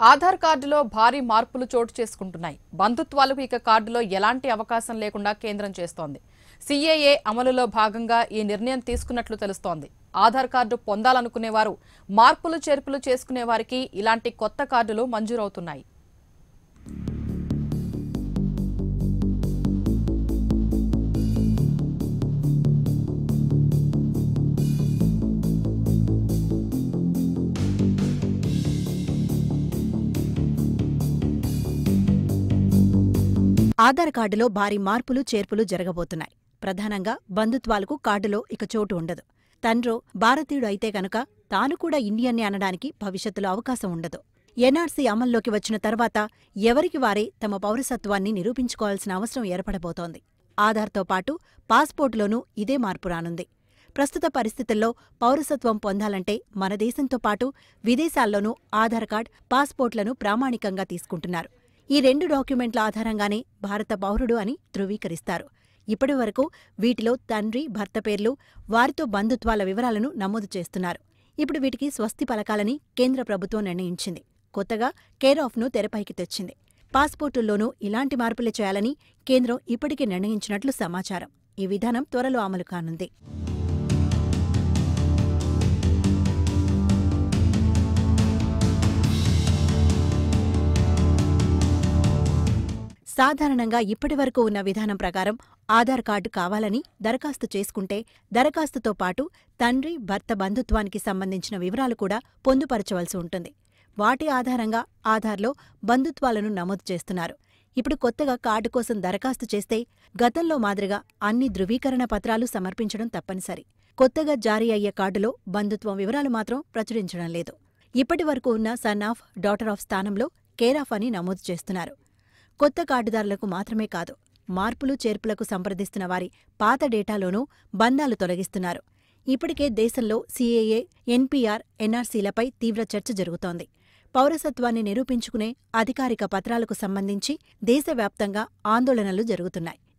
ఆధార్ కార్డులో భారీ మార్పులు చోటు చేసుకుంటున్నాయి బంధుత్వాలకు ఇక కార్డులో ఎలాంటి అవకాశం లేకుండా కేంద్రం చేస్తోంది సీఏఏ అమలులో భాగంగా ఈ నిర్ణయం తీసుకున్నట్లు తెలుస్తోంది ఆధార్ కార్డు పొందాలనుకునేవారు మార్పులు చేర్పులు చేసుకునే వారికి ఇలాంటి కొత్త కార్డులు మంజూరవుతున్నాయి ఆధార్ కార్డులో భారీ మార్పులు చేర్పులు జరగబోతున్నాయి ప్రధానంగా బంధుత్వాలకు కార్డులో ఇక చోటు ఉండదు తండ్రో భారతీయుడు అయితే కనుక తాను కూడా ఇండియన్నే అనడానికి భవిష్యత్తులో అవకాశం ఉండదు ఎన్ఆర్సీ అమల్లోకి వచ్చిన తర్వాత ఎవరికి వారే తమ పౌరసత్వాన్ని నిరూపించుకోవాల్సిన అవసరం ఏర్పడబోతోంది ఆధార్తో పాటు పాస్పోర్టులోనూ ఇదే మార్పు రానుంది ప్రస్తుత పరిస్థితుల్లో పౌరసత్వం పొందాలంటే మన దేశంతో పాటు విదేశాల్లోనూ ఆధార్ కార్డ్ పాస్పోర్ట్లను ప్రామాణికంగా తీసుకుంటున్నారు ఈ రెండు డాక్యుమెంట్ల ఆధారంగానే భారత పౌరుడు అని ధృవీకరిస్తారు ఇప్పటి వరకు వీటిలో తండ్రి భర్త పేర్లు వారితో బంధుత్వాల వివరాలను నమోదు చేస్తున్నారు ఇప్పుడు వీటికి స్వస్తి పలకాలని కేంద్ర ప్రభుత్వం నిర్ణయించింది కొత్తగా కేర్ ఆఫ్ను తెరపైకి తెచ్చింది పాస్పోర్టుల్లోనూ ఇలాంటి మార్పులే చేయాలని కేంద్రం ఇప్పటికే నిర్ణయించినట్లు సమాచారం ఈ విధానం త్వరలో అమలు కానుంది సాధారణంగా ఇప్పటివరకు ఉన్న విధానం ప్రకారం ఆధార్ కార్డు కావాలని దరఖాస్తు చేసుకుంటే దరఖాస్తుతో పాటు తండ్రి భర్త బంధుత్వానికి సంబంధించిన వివరాలు కూడా పొందుపరచవలసి ఉంటుంది వాటి ఆధారంగా ఆధార్లో బంధుత్వాలను నమోదు చేస్తున్నారు ఇప్పుడు కొత్తగా కార్డు కోసం దరఖాస్తు చేస్తే గతంలో మాదిరిగా అన్ని ధృవీకరణ పత్రాలు సమర్పించడం తప్పనిసరి కొత్తగా జారీ అయ్యే కార్డులో బంధుత్వం వివరాలు మాత్రం ప్రచురించడం లేదు ఇప్పటి వరకు ఉన్న సన్ ఆఫ్ డాటర్ ఆఫ్ స్థానంలో కేర్ ఆఫ్ అని నమోదు చేస్తున్నారు కొత్త కార్డుదారులకు మాత్రమే కాదు మార్పులు చేర్పులకు సంప్రదిస్తున్న వారి పాత డేటాలోనూ బంధాలు తొలగిస్తున్నారు ఇప్పటికే దేశంలో సీఏఏ ఎన్పీఆర్ ఎన్ఆర్సీలపై తీవ్ర చర్చ జరుగుతోంది పౌరసత్వాన్ని నిరూపించుకునే అధికారిక పత్రాలకు సంబంధించి దేశవ్యాప్తంగా ఆందోళనలు జరుగుతున్నాయి